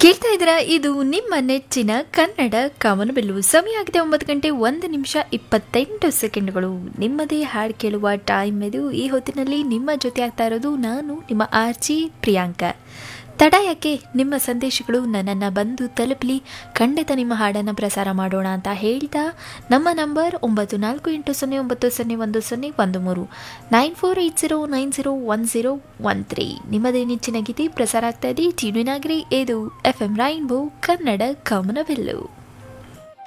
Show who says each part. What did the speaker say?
Speaker 1: ಕೇಳ್ತಾ ಇದ್ದೀರಾ ಇದು ನಿಮ್ಮ ನೆಚ್ಚಿನ ಕನ್ನಡ ಕಾಮನಬಿಲ್ಲು ಸಮಯ ಆಗಿದೆ ಒಂಬತ್ತು ಗಂಟೆ ಒಂದು ನಿಮಿಷ ಇಪ್ಪತ್ತೆಂಟು ಸೆಕೆಂಡ್ಗಳು ನಿಮ್ಮದೇ ಹಾಡು ಕೇಳುವ ಟೈಮ್ ಇದು ಈ ಹೊತ್ತಿನಲ್ಲಿ ನಿಮ್ಮ ಜೊತೆ ಆಗ್ತಾ ಇರೋದು ನಾನು ನಿಮ್ಮ ಆರ್ಜಿ ಪ್ರಿಯಾಂಕ ತಡ ಯಾಕೆ ನಿಮ್ಮ ಸಂದೇಶಗಳು ನನ್ನನ್ನು ಬಂದು ತಲುಪಲಿ ಖಂಡಿತ ನಿಮ್ಮ ಹಾಡನ್ನು ಪ್ರಸಾರ ಮಾಡೋಣ ಅಂತ ಹೇಳ್ತಾ ನಮ್ಮ ನಂಬರ್ ಒಂಬತ್ತು ನಾಲ್ಕು ಎಂಟು ಸೊನ್ನೆ ಒಂಬತ್ತು ಸೊನ್ನೆ ಒಂದು ಸೊನ್ನೆ ಒಂದು ಮೂರು nine four eight zero nine zero one zero one three ನಿಮ್ಮದೇ ನೆಚ್ಚಿನ ಗೀತೆ ಪ್ರಸಾರ ಆಗ್ತಾ ಇದೆ ಜೀವನಾಗ್ರಿ ಇದು ಎಫ್ ಎಂ ರೈನ್ಬೋ ಕನ್ನಡ ಕಮನವೆಲ್ಲು